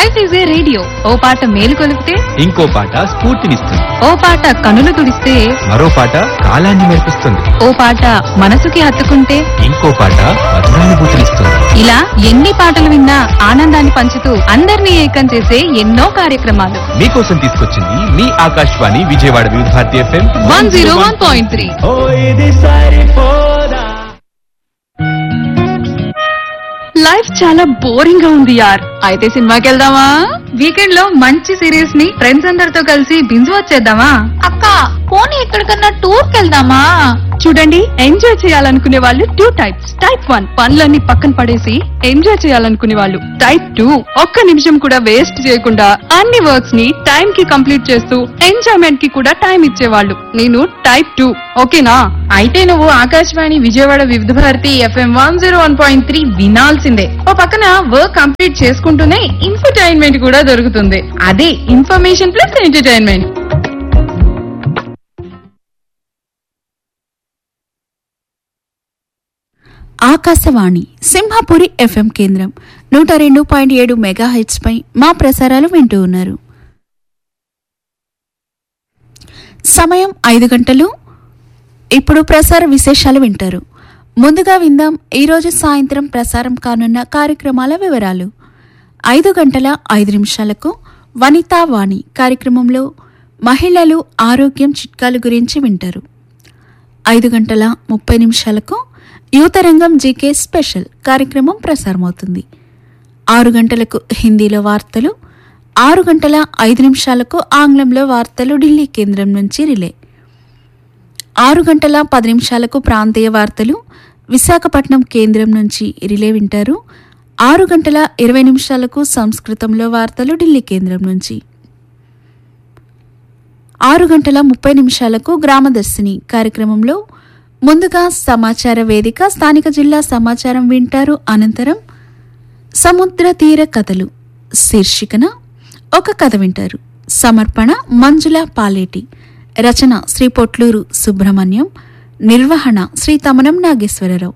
life is a radio ఓ పాట మేలు కొలిపితే ఇంకో పాట స్ఫూర్తినిస్తుంది ఓ పాట కనులు తుడిస్తే మరో పాట కాలాన్ని మెరిపిస్తుంది ఓ పాట మనసుకి హత్తుకుంటే ఇంకో పాట మధురానుభూతినిస్తుంది ఇలా ఇలా ఎన్ని పాటలు విన్నా ఆనందాన్ని పంచుతూ అందరినీ ఏకం చేసే ఎన్నో కార్యక్రమాలు మీకోసం తీసుకొచ్చింది మీ Akashvani Vijayawada Vividh Bharati FM one zero one point three ఓ ఇది సరిపోదా లైఫ్ చాలా బోరింగ్ గా ఉంది యార్ అయితే సినిమాకి వెళ్దామా వీకెండ్ లో మంచి సిరీస్ ని ఫ్రెండ్స్ అందరితో కలిసి బింజు వచ్చేద్దామా అక్క పోనీ ఎక్కడికన్నా టూర్ వెళ్దామా చూడండి ఎంజాయ్ చేయాలనుకునే వాళ్ళు టూ టైప్స్ టైప్ వన్ పనులన్నీ పక్కన పడేసి ఎంజాయ్ చేయాలనుకునే వాళ్ళు టైప్ టూ ఒక్క నిమిషం కూడా వేస్ట్ చేయకుండా అన్ని వర్క్స్ ని టైం కి కంప్లీట్ చేస్తూ ఎంజాయ్మెంట్ కి కూడా టైం ఇచ్చేవాళ్ళు నేను టైప్ టూ ఓకేనా అయితే నువ్వు Akashvani Vijayawada Vividh Bharati FM one zero one point three వినాల్సిందే ఓ పక్కన వర్క్ కంప్లీట్ చేసుకుంటూనే ఇన్ఫర్టైన్మెంట్ కూడా దొరుకుతుంది అదే information plus entertainment Akashvani Simhapuri FM కేంద్రం నూట రెండు పాయింట్ ఏడు మెగా పై మా ప్రసారాలు వింటూ ఉన్నారు సమయం ఐదు గంటలు ఇప్పుడు ప్రసార విశేషాలు వింటారు ముందుగా విందాం ఈరోజు సాయంత్రం ప్రసారం కానున్న కార్యక్రమాల వివరాలు ఐదు గంటల ఐదు నిమిషాలకు వనితా వాణి కార్యక్రమంలో మహిళలు ఆరోగ్యం చిట్కాలు గురించి వింటారు ఐదు గంటల ముప్పై నిమిషాలకు యువతరంగం జీకే స్పెషల్ కార్యక్రమం ప్రసారమవుతుంది ఆరు గంటలకు హిందీలో వార్తలు ఆరు గంటల ఐదు నిమిషాలకు ఆంగ్లంలో వార్తలు ఢిల్లీ కేంద్రం నుంచి రిలే ఆరు గంటల పది నిమిషాలకు ప్రాంతీయ వార్తలు విశాఖపట్నం కేంద్రం నుంచి రిలే వింటారు ఆరు గంటల ఇరవై నిమిషాలకు సంస్కృతంలో వార్తలు ఢిల్లీ కేంద్రం నుంచి ఆరు గంటల ముప్పై నిమిషాలకు గ్రామదర్శిని కార్యక్రమంలో ముందుగా సమాచార వేదిక స్థానిక జిల్లా సమాచారం వింటారు అనంతరం సముద్ర తీర కథలు శీర్షికన ఒక కథ వింటారు సమర్పణ మంజుల పాలేటి రచన శ్రీ పొట్లూరు సుబ్రహ్మణ్యం నిర్వహణ శ్రీ తమనం నాగేశ్వరరావు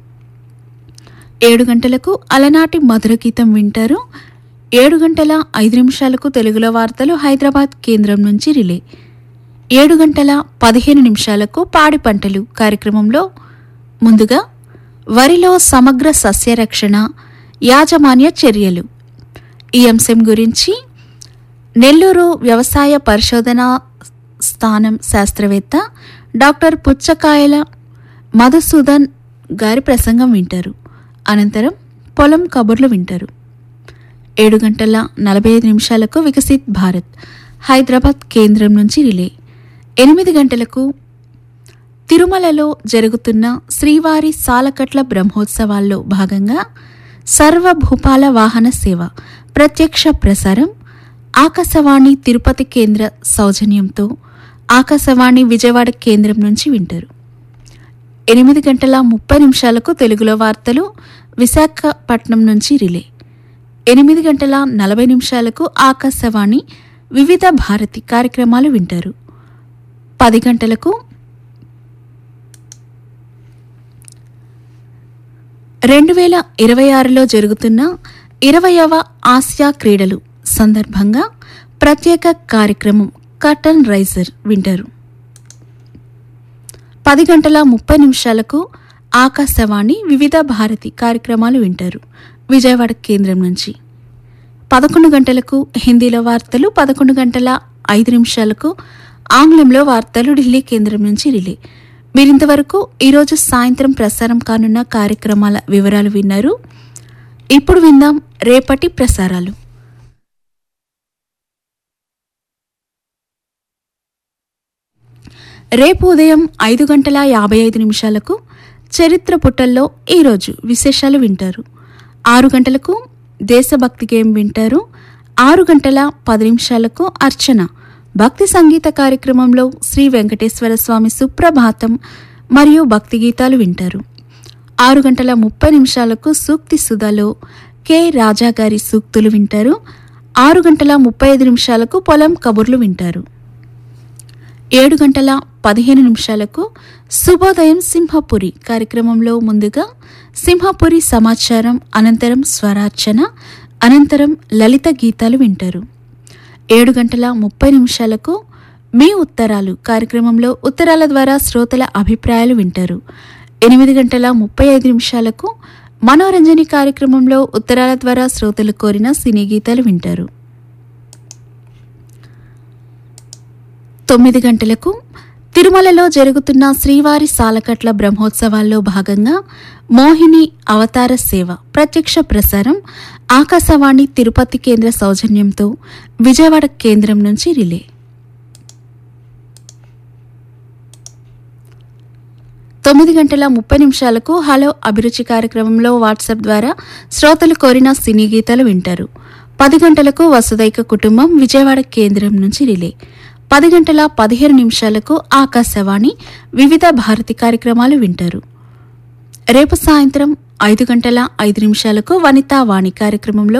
ఏడు గంటలకు అలనాటి మధుర గీతం వింటారు ఏడు గంటల ఐదు నిమిషాలకు తెలుగులో వార్తలు హైదరాబాద్ కేంద్రం నుంచి రిలే ఏడు గంటల పదిహేను నిమిషాలకు పాడి పంటలు కార్యక్రమంలో ముందుగా వరిలో సమగ్ర సస్యరక్షణ యాజమాన్య చర్యలు ఈ అంశం గురించి నెల్లూరు వ్యవసాయ పరిశోధనా స్థానం శాస్త్రవేత్త డాక్టర్ పుచ్చకాయల మధుసూదన్ గారి ప్రసంగం వింటారు అనంతరం పొలం కబుర్లు వింటారు ఏడు గంటల నలభై ఐదు నిమిషాలకు వికసిత్ భారత్ హైదరాబాద్ కేంద్రం నుంచి రిలే ఎనిమిది గంటలకు తిరుమలలో జరుగుతున్న శ్రీవారి సాలకట్ల బ్రహ్మోత్సవాల్లో భాగంగా సర్వభూపాల వాహన సేవ ప్రత్యక్ష ప్రసారం ఆకాశవాణి తిరుపతి కేంద్ర సౌజన్యంతో ఆకాశవాణి విజయవాడ కేంద్రం నుంచి వింటారు ఎనిమిది గంటల ముప్పై నిమిషాలకు తెలుగులో వార్తలు విశాఖపట్నం నుంచి రిలే ఎనిమిది గంటల నలభై నిమిషాలకు ఆకాశవాణి వివిధ భారతి కార్యక్రమాలు వింటారు పది గంటలకు రెండు వేల ఇరవై ఆరులో జరుగుతున్న ఇరవయవ ఆసియా క్రీడలు సందర్భంగా ప్రత్యేక కార్యక్రమం కటన్ రైజర్ వింటారు పది గంటల ముప్పై నిమిషాలకు ఆకాశవాణి వివిధ భారతి కార్యక్రమాలు వింటారు విజయవాడ కేంద్రం నుంచి పదకొండు గంటలకు హిందీలో వార్తలు పదకొండు గంటల ఐదు నిమిషాలకు ఆంగ్లంలో వార్తలు ఢిల్లీ కేంద్రం నుంచి రిలే మీరింతవరకు ఈరోజు సాయంత్రం ప్రసారం కానున్న కార్యక్రమాల వివరాలు విన్నారు ఇప్పుడు విందాం రేపటి ప్రసారాలు రేపు ఉదయం ఐదు గంటల యాభై ఐదు నిమిషాలకు చరిత్ర పుటల్లో ఈరోజు విశేషాలు వింటారు ఆరు గంటలకు దేశభక్తి గేమ్ వింటారు ఆరు గంటల పది నిమిషాలకు అర్చన భక్తి సంగీత కార్యక్రమంలో శ్రీ వెంకటేశ్వర స్వామి సుప్రభాతం మరియు భక్తి గీతాలు వింటారు ఆరు గంటల ముప్పై నిమిషాలకు సూక్తి సుధాలో కె రాజా గారి సూక్తులు వింటారు ఆరు గంటల ముప్పై ఐదు నిమిషాలకు పొలం కబుర్లు వింటారు ఏడు గంటల పదిహేను నిమిషాలకు శుభోదయం సింహపురి కార్యక్రమంలో ముందుగా సింహపురి సమాచారం అనంతరం స్వరార్చన అనంతరం లలిత గీతాలు వింటారు ఏడు గంటల ముప్పై నిమిషాలకు మీ ఉత్తరాలు కార్యక్రమంలో ఉత్తరాల ద్వారా శ్రోతల అభిప్రాయాలు వింటారు ఎనిమిది గంటల ముప్పై ఐదు నిమిషాలకు మనోరంజని కార్యక్రమంలో ఉత్తరాల ద్వారా శ్రోతలు కోరిన సినీ గీతాలు వింటారు తొమ్మిది గంటలకు తిరుమలలో జరుగుతున్న శ్రీవారి సాలకట్ల బ్రహ్మోత్సవాల్లో భాగంగా మోహిని అవతార సేవ ప్రత్యక్ష ప్రసారం ఆకాశవాణి తిరుపతి కేంద్ర సౌజన్యంతో విజయవాడ కేంద్రం నుంచి రిలే తొమ్మిది గంటల ముప్పై నిమిషాలకు హలో అభిరుచి కార్యక్రమంలో వాట్సాప్ ద్వారా శ్రోతలు కోరిన సినీ గీతాలు వింటారు పది గంటలకు వసుదైక కుటుంబం విజయవాడ కేంద్రం నుంచి రిలే పది గంటల పదిహేను నిమిషాలకు ఆకాశవాణి వివిధ భారతి కార్యక్రమాలు వింటారు రేపు సాయంత్రం ఐదు గంటల ఐదు నిమిషాలకు వనితా వాణి కార్యక్రమంలో